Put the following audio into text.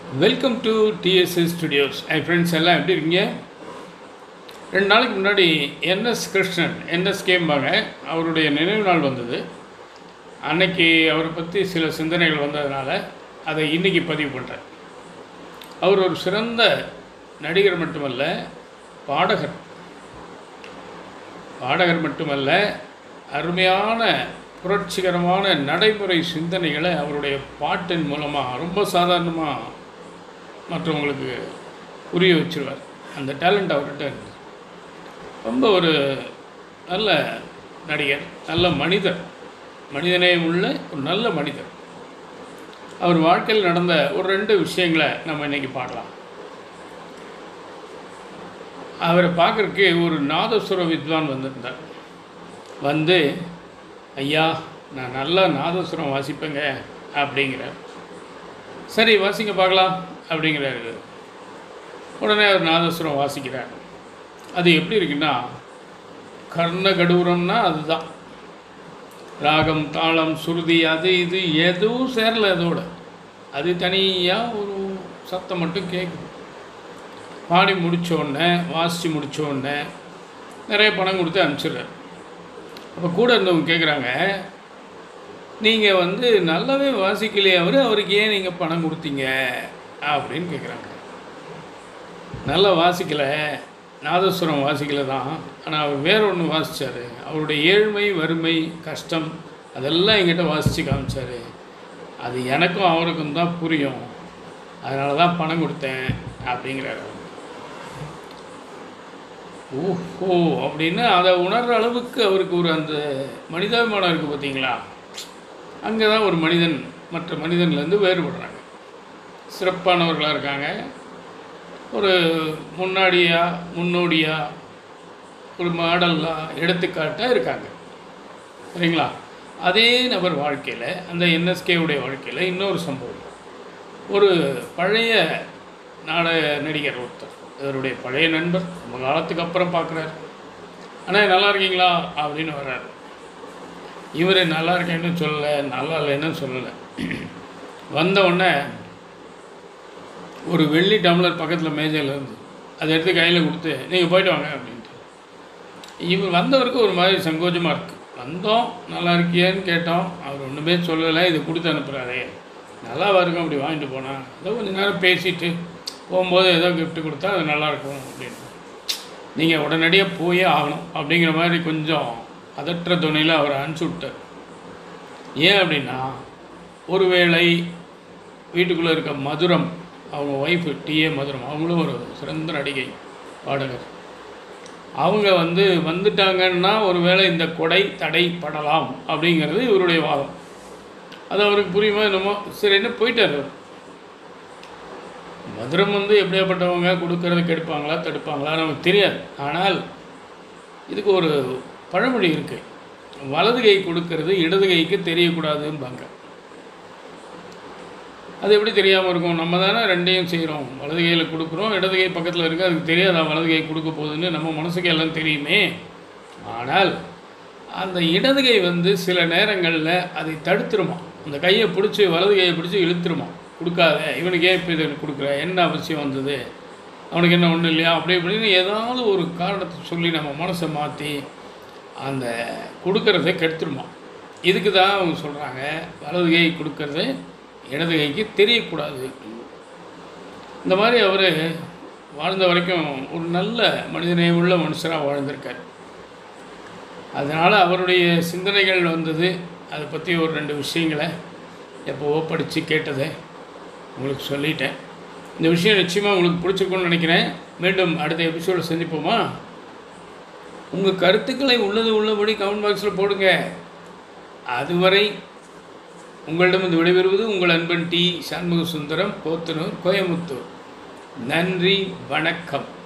Welcome to DSS studios என் friends எல்லாம் எப்படி இருக்கீங்க ரெண்டு நாளைக்கு முன்னாடி என்எஸ் கிருஷ்ணன் என்எஸ்கேம்பாங்க அவருடைய நினைவு நாள் வந்தது அன்னைக்கு அவரை பற்றி சில சிந்தனைகள் வந்ததுனால அதை இன்றைக்கி பதிவு பண்ணுறேன் அவர் ஒரு சிறந்த நடிகர் மட்டுமல்ல பாடகர் பாடகர் மட்டுமல்ல அருமையான புரட்சிகரமான நடைமுறை சிந்தனைகளை அவருடைய பாட்டின் மூலமாக ரொம்ப சாதாரணமாக மற்றவங்களுக்கு புரிய வச்சிருவார் அந்த டேலண்ட் அவர்கிட்ட இருந்தது ரொம்ப ஒரு நல்ல நடிகர் நல்ல மனிதர் மனிதநேயம் உள்ள ஒரு நல்ல மனிதர் அவர் வாழ்க்கையில் நடந்த ஒரு ரெண்டு விஷயங்களை நம்ம இன்றைக்கி பாடலாம் அவரை பார்க்குறக்கு ஒரு நாதஸ்வர வித்வான் வந்திருந்தார் வந்து ஐயா நான் நல்லா நாதஸ்வரம் வாசிப்பேங்க அப்படிங்கிறார் சரி வாசிங்க பார்க்கலாம் அப்படிங்கிறாரு உடனே அவர் நாதஸ்வரம் வாசிக்கிறார் அது எப்படி இருக்குன்னா கர்ண கடூரம்னா அதுதான் ராகம் தாளம் சுருதி அது இது எதுவும் சேரல அதோட அது தனியாக ஒரு சத்தம் மட்டும் கேட்குது பாடி முடிச்ச உடனே வாசித்து முடிச்ச உடனே நிறைய பணம் கொடுத்து அனுப்பிச்சிடுறாரு அப்போ கூட இருந்தவங்க கேட்குறாங்க நீங்கள் வந்து நல்லாவே வாசிக்கலையே அவர் அவருக்கு ஏன் நீங்கள் பணம் கொடுத்தீங்க அப்படின்னு கேட்குறாங்க நல்லா வாசிக்கலை நாதஸ்வரம் வாசிக்கலை தான் ஆனால் அவர் வேற ஒன்று வாசித்தார் அவருடைய ஏழ்மை வறுமை கஷ்டம் அதெல்லாம் எங்கிட்ட வாசித்து காமிச்சார் அது எனக்கும் அவருக்கும் தான் புரியும் அதனால தான் பணம் கொடுத்தேன் அப்படிங்கிறாரு அவர். ஓஹோ அப்படின்னு அதை உணர்கிற அளவுக்கு அவருக்கு ஒரு அந்த மனிதாபிமானம் இருக்குது பார்த்தீங்களா அங்கே தான் ஒரு மனிதன் மற்ற மனிதன்லேருந்து வேறுபடுறாங்க சிறப்பானவர்களாக இருக்காங்க ஒரு முன்னாடியாக முன்னோடியாக ஒரு மாடலாக எடுத்துக்காட்டாக இருக்காங்க சரிங்களா அதே நபர் வாழ்க்கையில் அந்த என்எஸ்கேவுடைய வாழ்க்கையில் இன்னொரு சம்பவம் ஒரு பழைய நாடக நடிகர் ஒருத்தர் இவருடைய பழைய நண்பர் ரொம்ப காலத்துக்கு அப்புறம் பார்க்குறாரு அண்ணா நல்லா இருக்கீங்களா அப்படின்னு வர்றாரு இவர் நல்லா இருக்கேன்னு சொல்லலை நல்லா இல்லைன்னு சொல்லலை வந்த உடனே ஒரு வெள்ளி டம்ளர் பக்கத்தில் மேஜையில் இருந்து அதை எடுத்து கையில் கொடுத்து நீங்கள் போயிட்டு வாங்க அப்படின்ட்டு இவர் வந்தவருக்கு ஒரு மாதிரி சங்கோஜமாக இருக்குது வந்தோம் நல்லா இருக்கியான்னு கேட்டோம் அவர் ஒன்றுமே சொல்லலை இது கொடுத்து அனுப்புகிறாரே நல்லா இருக்கும் அப்படி வாங்கிட்டு போனால் ஏதோ கொஞ்சம் நேரம் பேசிட்டு போகும்போது ஏதோ gift கொடுத்தா அது நல்லாயிருக்கும் அப்படின்னு நீங்கள் உடனடியாக போயே ஆகணும் அப்படிங்கிற மாதிரி கொஞ்சம் அதற்ற துணையில் அவரை அனுப்பிச்சி விட்டார் ஏன் அப்படின்னா ஒருவேளை வீட்டுக்குள்ளே இருக்க மதுரம் அவங்க ஒய்ஃபு டிஏ மதுரம் அவங்களும் ஒரு சிறந்த நடிகை பாடகர் அவங்க வந்து வந்துட்டாங்கன்னா ஒருவேளை இந்த கொடை தடைப்படலாம் அப்படிங்கிறது இவருடைய வாதம் அது அவருக்கு புரியுமா என்னமோ சரின்னு போயிட்டார் அவர் மதுரம் வந்து எப்படியாப்பட்டவங்க கொடுக்கறத கெடுப்பாங்களா தடுப்பாங்களா நமக்கு தெரியாது ஆனால் இதுக்கு ஒரு பழமொழி இருக்குது வலது கை கொடுக்கறது இடது கைக்கு தெரியக்கூடாதும்பாங்க அது எப்படி தெரியாமல் இருக்கும் நம்ம தானே ரெண்டையும் செய்கிறோம் வலது கையில் கொடுக்குறோம் இடது கை பக்கத்தில் இருக்குது அதுக்கு தெரியாதா வலது கை கொடுக்க போகுதுன்னு நம்ம மனசுக்கு எல்லாம் தெரியுமே ஆனால் அந்த இடது கை வந்து சில நேரங்களில் அதை தடுத்துருமா அந்த கையை பிடிச்சி வலது கையை பிடிச்சி இழுத்துருமா கொடுக்காத இவனுக்கு ஏன் இப்போ இதை கொடுக்குற என்ன அவசியம் வந்தது அவனுக்கு என்ன ஒன்றும் இல்லையா அப்படி இப்படின்னு ஏதாவது ஒரு காரணத்தை சொல்லி நம்ம மனசை மாற்றி அந்த கொடுக்கறத கெடுத்துருமா இதுக்கு தான் அவங்க சொல்கிறாங்க வலது கை கொடுக்கறது இடது கைக்கு தெரியக்கூடாது இந்த மாதிரி அவர் வாழ்ந்த வரைக்கும் ஒரு நல்ல மனிதநேயம் உள்ள மனுஷராக வாழ்ந்திருக்கார் அதனால் அவருடைய சிந்தனைகள் வந்தது அதை பற்றி ஒரு ரெண்டு விஷயங்களை எப்போவோ படித்து கேட்டதை உங்களுக்கு சொல்லிட்டேன் இந்த விஷயம் நிச்சயமாக உங்களுக்கு பிடிச்சிருக்கும்னு நினைக்கிறேன் மீண்டும் அடுத்த எபிசோட சந்திப்போமா உங்கள் கருத்துக்களை உள்ளது உள்ளபடி கமெண்ட் பாக்ஸில் போடுங்க அதுவரை உங்களிடம் இந்த விடைபெறுவது உங்கள் அன்பன் டி சண்முக சுந்தரம் போத்தனூர் கோயமுத்தூர் நன்றி வணக்கம்